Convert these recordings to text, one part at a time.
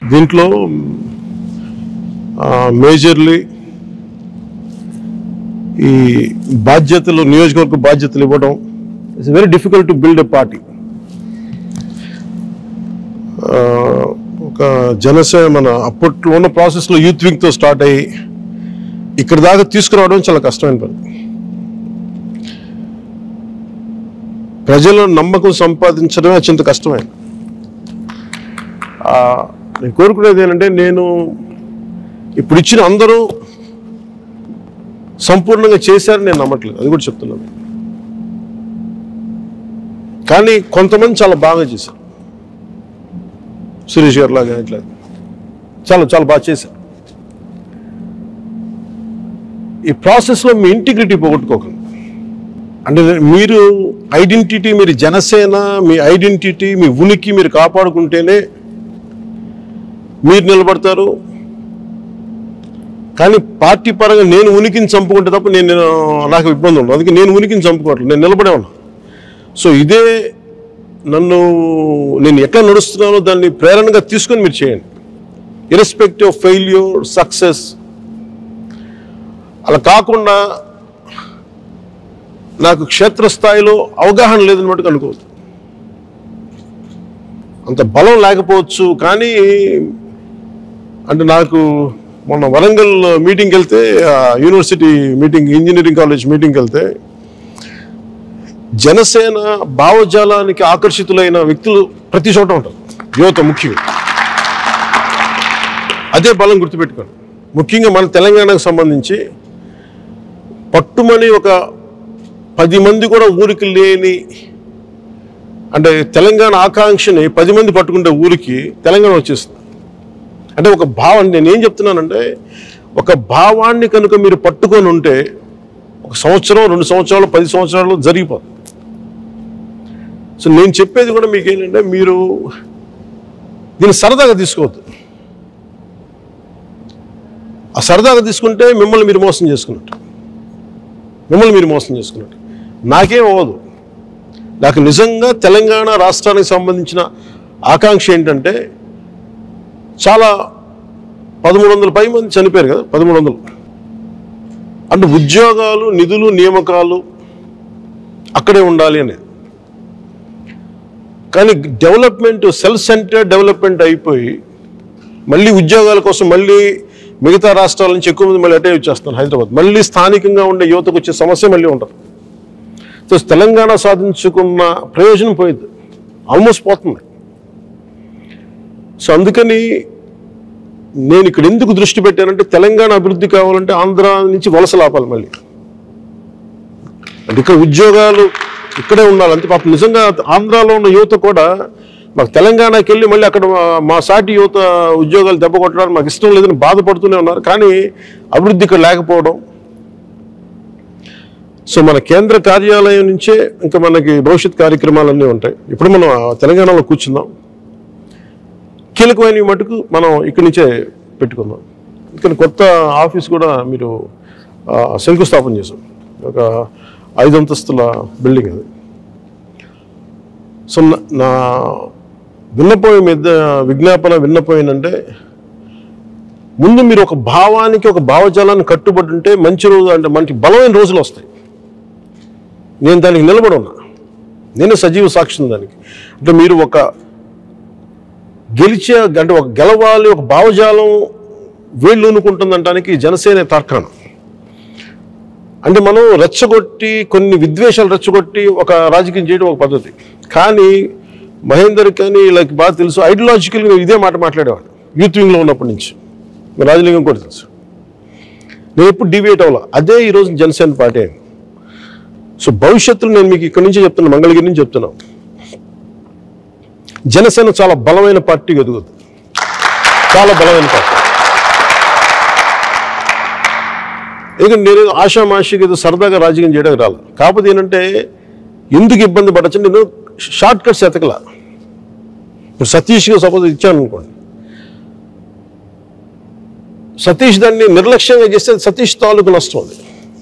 దీంట్లో మేజర్లీ ఈ బాధ్యతలు నియోజకవర్గ బాధ్యతలు ఇవ్వడం it's very difficult to build a party ఒక జనసేన మన అప్పట్లో ఉన్న ప్రాసెస్లో యూత్ వింగ్తో స్టార్ట్ అయ్యి ఇక్కడ దాకా తీసుకురావడం చాలా కష్టమైన పని ప్రజల నమ్మకం సంపాదించడమే అత్యంత కష్టమైన ఆ, నేను కోరుకునేది ఏంటంటే నేను ఇప్పుడు ఇచ్చిన అందరూ సంపూర్ణంగా చేశారని నేను నమ్మట్లేదు అది కూడా చెప్తున్నాను కానీ కొంతమంది చాలా బాగా చేశారు సురేష్ గారు లాగా ఇట్లా చాలా చాలా బాగా చేశారు ఈ ప్రాసెస్లో మీ ఇంటిగ్రిటీ పోగొట్టుకోకండి అంటే మీరు ఐడెంటిటీ మీరు జనసేన మీ ఐడెంటిటీ మీ ఉనికి మీరు కాపాడుకుంటేనే మీరు నిలబడతారు కానీ పార్టీ పరంగా నేను ఉనికిని చంపుకుంటే తప్ప నేను నేను- నాకు ఇబ్బంది ఉండదు అందుకే నేను ఉనికిని చంపుకోవట్లేదు నేను నిలబడే ఉన్నా సో ఇదే నన్ను నేను ఎట్లా నడుస్తున్నానో దాన్ని ప్రేరణగా తీసుకొని మీరు చేయండి ఇరెస్పెక్టివ్ ఆఫ్ ఫెయిల్యూర్ సక్సెస్ అలా కాకుండా నాకు క్షేత్రస్థాయిలో అవగాహన లేదని మటుకు అనుకోవద్దు అంత బలం లేకపోవచ్చు కానీ అంటే నాకు మొన్న వరంగల్ మీటింగ్కి వెళ్తే ఆ, యూనివర్సిటీ మీటింగ్ ఇంజనీరింగ్ కాలేజ్ మీటింగ్కి వెళ్తే జనసేన భావజాలానికి ఆకర్షితులైన వ్యక్తులు ప్రతి చోట ఉంటారు యువత ముఖ్యంగా అదే బలం గుర్తుపెట్టుకోండి ముఖ్యంగా మన తెలంగాణకు సంబంధించి పట్టుమని ఒక పది మంది కూడా ఊరికి లేని అంటే తెలంగాణ ఆకాంక్షని పది మంది పట్టుకుంటే ఊరికి తెలంగాణ వచ్చేస్తుంది అంటే ఒక భావం నేను ఏం చెప్తున్నానంటే ఒక భావాన్ని కనుక మీరు పట్టుకొని ఉంటే ఒక సంవత్సరం రెండు సంవత్సరాలు పది సంవత్సరాలు జరిగిపోతుంది సో నేను చెప్పేది కూడా మీకు ఏంటంటే మీరు దీన్ని సరదాగా తీసుకోవద్దు ఆ సరదాగా తీసుకుంటే మిమ్మల్ని మీరు మోసం చేసుకున్నట్టు మిమ్మల్ని మీరు మోసం చేసుకున్నట్టు నాకేం అవ్వదు నాకు నిజంగా తెలంగాణ రాష్ట్రానికి సంబంధించిన ఆకాంక్ష ఏంటంటే చాలా పదమూడు వందల పై మంది చనిపోయారు కదా పదమూడు వందలు అంటే ఉద్యోగాలు నిధులు నియామకాలు అక్కడే ఉండాలి అనేది కానీ డెవలప్మెంట్ సెల్ఫ్ సెంటర్ డెవలప్మెంట్ అయిపోయి మళ్ళీ ఉద్యోగాల కోసం మళ్ళీ మిగతా రాష్ట్రాల నుంచి ఎక్కువ మంది మళ్ళీ అటే వచ్చేస్తున్నారు హైదరాబాద్ మళ్ళీ స్థానికంగా ఉండే యువతకు వచ్చే సమస్య మళ్ళీ ఉంటుంది సో తెలంగాణ సాధించుకున్న ప్రయోజనం పోయింది ఆల్మోస్ట్ పోతుంది సో అందుకని నేను ఇక్కడ ఎందుకు దృష్టి పెట్టానంటే తెలంగాణ అభివృద్ధి కావాలంటే ఆంధ్ర నుంచి వలస లాపాలి మళ్ళీ అంటే ఇక్కడ ఉద్యోగాలు ఇక్కడే ఉండాలి అంతే పాపం నిజంగా ఆంధ్రాలో ఉన్న యువత కూడా మాకు తెలంగాణకి వెళ్ళి మళ్ళీ అక్కడ మా- మా సాటి యువత ఉద్యోగాలు దెబ్బ కొట్టడానికి మాకు ఇష్టం లేదని బాధపడుతూనే ఉన్నారు కానీ అభివృద్ధి ఇక్కడ లేకపోవడం సో మన కేంద్ర కార్యాలయం నుంచే ఇంకా మనకి భవిష్యత్ కార్యక్రమాలన్నీ ఉంటాయి ఇప్పుడు మనం ఆ తెలంగాణలో కూర్చుందాం కీలకమైన మటుకు మనం ఇక్కడి నుంచే పెట్టుకుందాం ఇక్కడ కొత్త ఆఫీస్ కూడా మీరు ఆ, శంకుస్థాపన చేశాం ఒక ఐదు అంతస్తుల బిల్డింగ్ అది సో నా- నా విన్నపం మీద విజ్ఞాపన విన్నపం ఏంటంటే ముందు మీరు ఒక భావానికి ఒక భావజాలాన్ని కట్టుబడి ఉంటే మంచి రోజు అంటే మంచి బలమైన రోజులు వస్తాయి నేను దానికి నిలబడి ఉన్నా నేను సజీవ సాక్షిని దానికి అంటే మీరు ఒక గెలిచే అంటే ఒక గెలవాలి ఒక భావజాలం వేళ్ళు ఊనుకుంటుందంటానికి జనసేన తార్కాణం అంటే మనం రెచ్చగొట్టి కొన్ని విద్వేషాలు రెచ్చగొట్టి ఒక రాజకీయం చేయడం ఒక పద్ధతి కానీ మహేందర్ కానీ వీళ్ళకి బాగా తెలుసు ఐడియాలజికల్గా ఇదే మాట మాట్లాడేవాడు యూత్ వింగ్లో ఉన్నప్పటి నుంచి రాజలింగం కూడా తెలుసు నేను ఎప్పుడు డివేట్ అవ్వాల అదే ఈరోజు జనసేన పార్టీ అయింది సో భవిష్యత్తులో నేను మీకు ఇక్కడి నుంచి చెప్తున్నా మంగళగిరి నుంచి చెప్తున్నాను జనసేన చాలా బలమైన పార్టీ ఎదుగుతుంది చాలా బలమైన పార్టీ ఎందుకంటే నేను ఆషామాషికి ఏదో సరదాగా రాజకీయం చేయడానికి రాలి కాకపోతే ఏంటంటే ఎందుకు ఇబ్బంది పడచ్చు నేను షార్ట్ కట్స్ ఎతకలా ఇప్పుడు సతీష్గా సపోజ్ ఇచ్చాను అనుకోండి సతీష్ దాన్ని నిర్లక్ష్యంగా చేస్తే అది సతీష్ తాలూకు నష్టం అది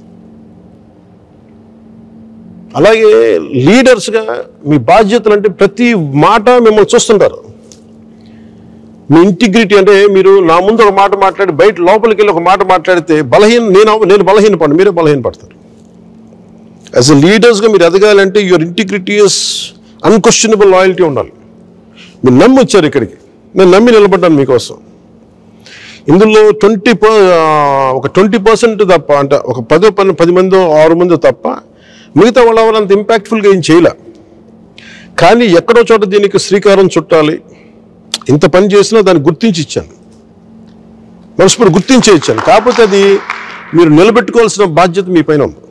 అలాగే లీడర్స్గా మీ బాధ్యతలు అంటే ప్రతి మాట మిమ్మల్ని చూస్తుంటారు మీ ఇంటిగ్రిటీ అంటే మీరు నా ముందు ఒక మాట మాట్లాడి బయట లోపలికి వెళ్ళి ఒక మాట మాట్లాడితే బలహీన నేను అవ- నేను బలహీన పడను మీరే బలహీన పడతారు యాజ్ ఎ లీడర్స్గా మీరు ఎదగాలంటే your integrity is unquestionable loyalty ఉండాలి మీరు నమ్మి వచ్చారు ఇక్కడికి నేను నమ్మి నిలబడ్డాను మీకోసం ఇందులో ట్వంటీ ఒక ట్వంటీ పర్సెంట్ తప్ప అంటే ఒక పదో పని పది మందో ఆరు మందో తప్ప మిగతా వాళ్ళ ఎవరు అంత ఇంపాక్ట్ఫుల్గా ఏం చేయలే కానీ ఎక్కడో చోట దీనికి శ్రీకారం చుట్టాలి ఇంత పని చేసినా దాన్ని గుర్తించి ఇచ్చాను మనస్ఫూర్తి గుర్తించే ఇచ్చాను కాకపోతే అది మీరు నిలబెట్టుకోవాల్సిన బాధ్యత మీ పైన ఉంది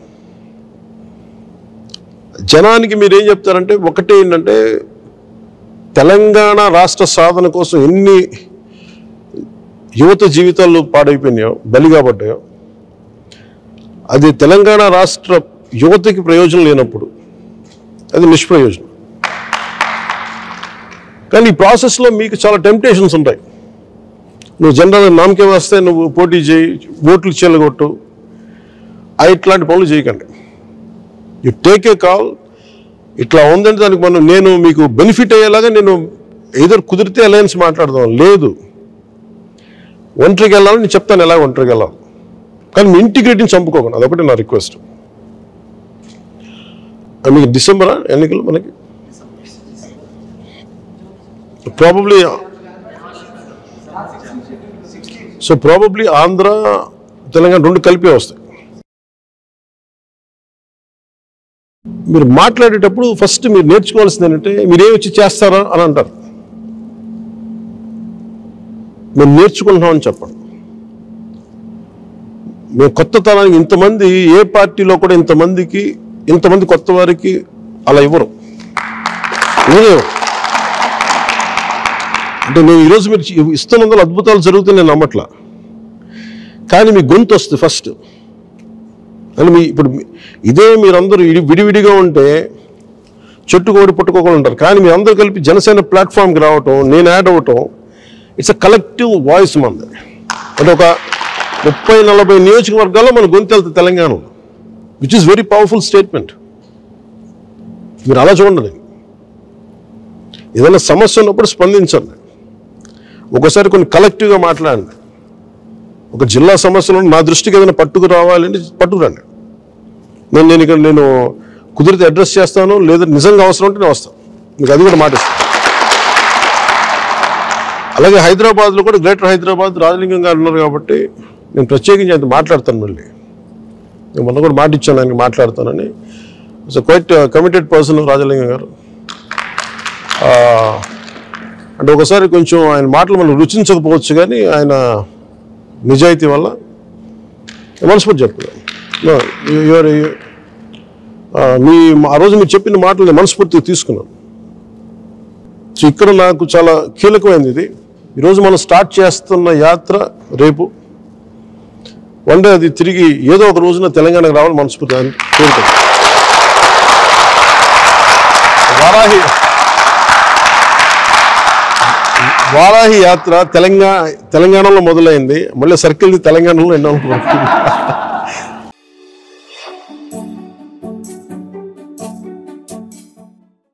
జనానికి మీరు ఏం చెప్తారంటే ఒకటి ఏంటంటే తెలంగాణ రాష్ట్ర సాధన కోసం ఎన్ని యువత జీవితాలు పాడైపోయినాయో బలిగా పడ్డాయో అది తెలంగాణ రాష్ట్ర యువతకి ప్రయోజనం లేనప్పుడు అది నిష్ప్రయోజనం కానీ ఈ ప్రాసెస్లో మీకు చాలా టెంప్టేషన్స్ ఉంటాయి నువ్వు జనరల్ నామకే వస్తే నువ్వు పోటీ చేయి ఓట్లు చెల్లగొట్టు ఆ ఇట్లాంటి పనులు చేయకండి యు టేక్ ఏ కాల్ ఇట్లా ఉందంటే దానికి మనం నేను మీకు బెనిఫిట్ అయ్యేలాగా నేను ఏదో కుదిరితే అలయన్స్ మాట్లాడదాం లేదు ఒంటరికి వెళ్ళాలని నేను చెప్తాను ఎలా ఒంటరికి వెళ్ళాలి కానీ మీ ఇంటిగ్రిటీని చంపుకోకండి అదొకటి నా రిక్వెస్ట్ మీకు డిసెంబరా ఎన్నికలు మనకి probably so probably Andhra Telangana రెండు కలిపే వస్తాయి మీరు మాట్లాడేటప్పుడు ఫస్ట్ మీరు నేర్చుకోవాల్సింది ఏంటంటే మీరేం వచ్చి చేస్తారా అని అంటారు మేము నేర్చుకుంటున్నామని చెప్పండి మేము కొత్త తరానికి ఇంతమంది ఏ పార్టీలో కూడా ఇంతమందికి ఇంతమంది కొత్త వారికి అలా ఇవ్వరు నేనే అంటే నేను ఈరోజు మీరు చి- ఇస్తున్నందులో అద్భుతాలు జరుగుతాయి నేను నమ్మట్లా కానీ మీ గొంతు వస్తుంది ఫస్ట్ అని మీ ఇప్పుడు మీ- ఇదే మీరందరూ విడి- విడివిడిగా ఉంటే చెట్టుకోడి పుట్టుకోకుండా ఉంటారు కానీ మీ అందరూ కలిపి జనసేన ప్లాట్ఫామ్కి రావటం నేను యాడ్ అవ్వటం ఇట్స్ అ కలెక్టివ్ వాయిస్ మంది అంటే ఒక ముప్పై నలభై నియోజకవర్గాల్లో మన గొంతు వెళ్తుంది తెలంగాణలో which is very powerful statement మీరు అలా చూడండి ఏదైనా సమస్య ఉన్నప్పుడు స్పందించండి ఒకసారి కొన్ని కలెక్టివ్గా మాట్లాడండి ఒక జిల్లా సమస్యలను నా దృష్టికి ఏదైనా పట్టుకు రావాలంటే పట్టుకురండి నేను నేను ఇక్కడ నేను కుదిరితే అడ్రస్ చేస్తాను లేదా నిజంగా అవసరం ఉంటే నేను వస్తాను మీకు అది కూడా మాట ఇస్తాను అలాగే హైదరాబాద్లో కూడా గ్రేటర్ హైదరాబాద్ రాజలింగం గారు ఉన్నారు కాబట్టి నేను ప్రత్యేకించి ఆయన మాట్లాడతాను మళ్ళీ నేను మొన్న కూడా మాట ఇచ్చాను ఆయనకి మాట్లాడతానని it's quite committed person Rajalingam garu ఆ, అంటే ఒకసారి కొంచెం ఆయన మాటలు మనం రుచించకపోవచ్చు కానీ ఆయన నిజాయితీ వల్ల మనస్ఫూర్తి చెప్తున్నాను No, you- you are- you- ఆ, మీ ఆ రోజు మీరు చెప్పిన మాటలు నేను మనస్ఫూర్తిగా తీసుకున్నాను సో ఇక్కడ నాకు చాలా కీలకమైనది ఇది ఈరోజు మనం స్టార్ట్ చేస్తున్న యాత్ర రేపు వన్ డే అది తిరిగి ఏదో ఒక రోజున తెలంగాణకు రావాలని మనస్ఫూర్తి కోరుకుంటాను వారాహి వారాహి యాత్ర తెలంగాణ తెలంగాణలో మొదలైంది మళ్ళీ సర్కిల్ తెలంగాణలో ఎన్నో